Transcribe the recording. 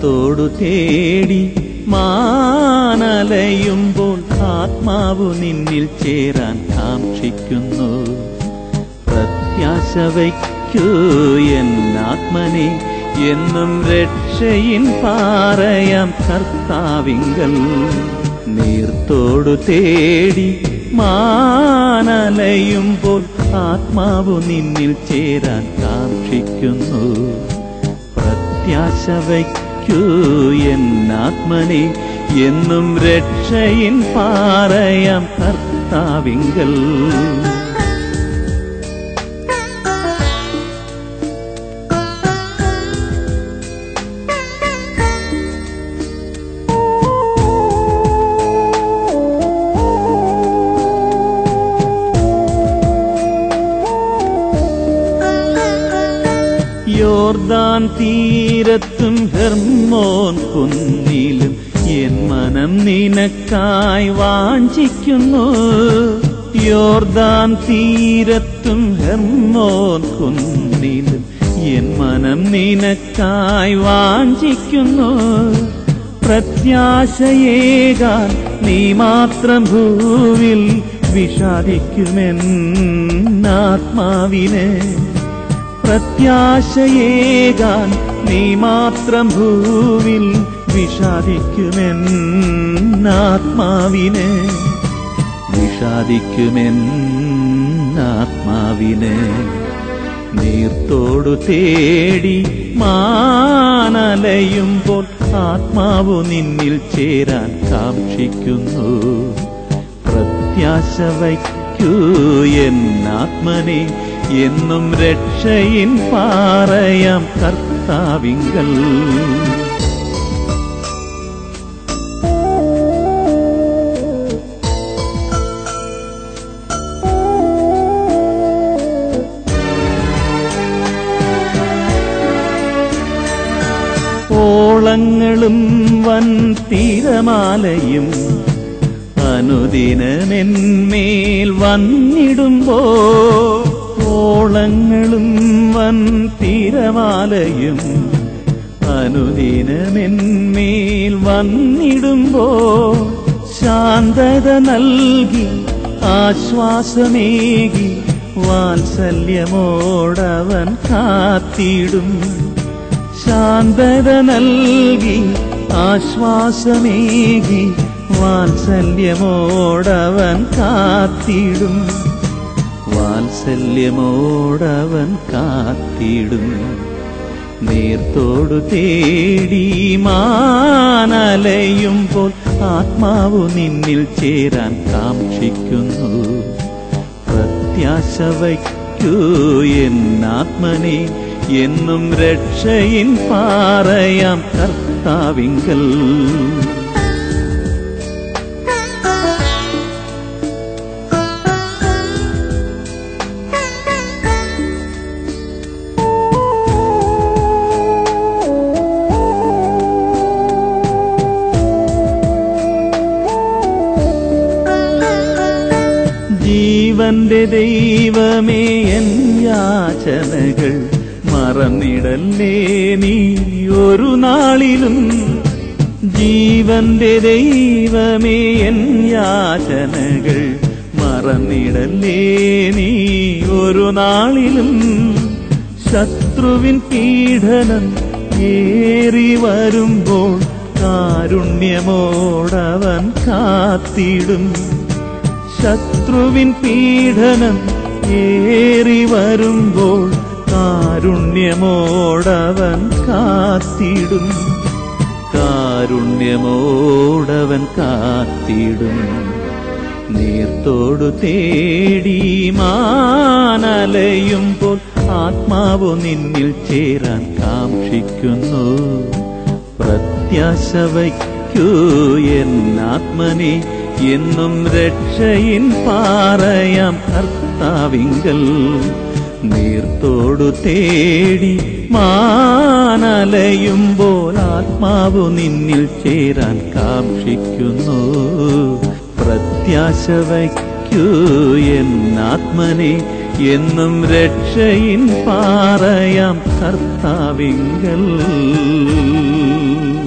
നീർത്തോടു തേടി മാനലയുമ്പോൾ ആത്മാവു നിന്നിൽ ചേരാൻ കാക്ഷിക്കുന്നു പ്രത്യാശ വയ്ക്കൂ എന്നാത്മനെ എന്നും രക്ഷയിൻ പാറയാം കർത്താവിങ്കൽ നീർത്തോടു തേടി മാനലയുമ്പോൾ ആത്മാവു നിന്നിൽ ചേരാൻ കാക്ഷിക്കുന്നു പ്രത്യാശ വയ്ക്കൂ എന്നാത്മനെ എന്നും രക്ഷയിൻ പാറയാം കർത്താവിങ്കൽ യോർദാൻ തീരത്തും ഹെർമോൻ കുന്നിലും എൻ മനം നിനക്കായി വാഞ്ചിക്കുന്നു യോർദാൻ തീരത്തും ഹെർമോൻ കുന്നിലും എൻ മനം നിനക്കായി വാഞ്ചിക്കുന്നു പ്രത്യാശയേകാൻ നീ മാത്രം ഭൂവിൽ വിഷാദിക്കുമെന്നാത്മാവിനെ പ്രത്യാശയേകാൻ നീ മാത്രം ഭൂവിൽ വിഷാദിക്കുമെന്നാത്മാവിനെ വിഷാദിക്കുമെന്നാത്മാവിനെ നീർത്തോടു തേടി മാനലയുമ്പോൾ ആത്മാവു നിന്നിൽ ചേരാൻ കാക്ഷിക്കുന്നു പ്രത്യാശ വയ്ക്കൂ എന്നാത്മനെ എന്നും രക്ഷയിൻ പാറയാം കർത്താവിങ്കൽ ഓളങ്ങളും വൻ തീരമാലയും അനുദിനമെന്മേൽ വന്നിടുമ്പോ ഓളങ്ങളും വൻ തീരമാലയും അനുദിനമെന്മേൽ വന്നിടുമ്പോ ശാന്തത നൽകി ആശ്വാസമേകി വാത്സല്യമോടവൻ കാത്തിടും ശാന്തത നൽകി ആശ്വാസമേകി വാത്സല്യമോടവൻ കാത്തിടും വാത്സല്യമോടവൻ കാത്തിടും നീർത്തോടു തേടി മാനലയുമ്പോൾ ആത്മാവു നിന്നിൽ ചേരാൻ കാക്ഷിക്കുന്നു പ്രത്യാശ വയ്ക്കൂ എന്നാത്മനെ എന്നും രക്ഷയിൻ പാറയാം കർത്താവിങ്കൽ ജീവന്റെ ദൈവമേ എൻ യാചനകൾ മറന്നിടല്ലേ നീ ഒരു നാളിലും ജീവന്റെ ദൈവമേ എൻ യാചനകൾ മറന്നിടല്ലേ നീ ഒരു നാളിലും ശത്രുവിൻ പീഡനം ഏറി വരുമ്പോൾ കാരുണ്യമോടവൻ കാത്തിടും ശത്രുവിൻ പീഡനം ഏറി വരുമ്പോൾ കാരുണ്യമോടവൻ കാത്തിടും കാരുണ്യമോടവൻ കാത്തിടും നീർത്തോടു തേടി മാനലയുമ്പോൾ ആത്മാവു നിന്നിൽ ചേരാൻ കാക്ഷിക്കുന്നു പ്രത്യാശ വയ്ക്കൂ എന്നാത്മനെ എന്നും രക്ഷയിൻ പാറയാം കർത്താവിങ്കൽ നീർത്തോടു തേടി മാനലയുമ്പോൾ ആത്മാവു നിന്നിൽ ചേരാൻ കാക്ഷിക്കുന്നു പ്രത്യാശ വയ്ക്കൂ എന്നാത്മനെ എന്നും രക്ഷയിൻ പാറയാം കർത്താവിങ്കൽ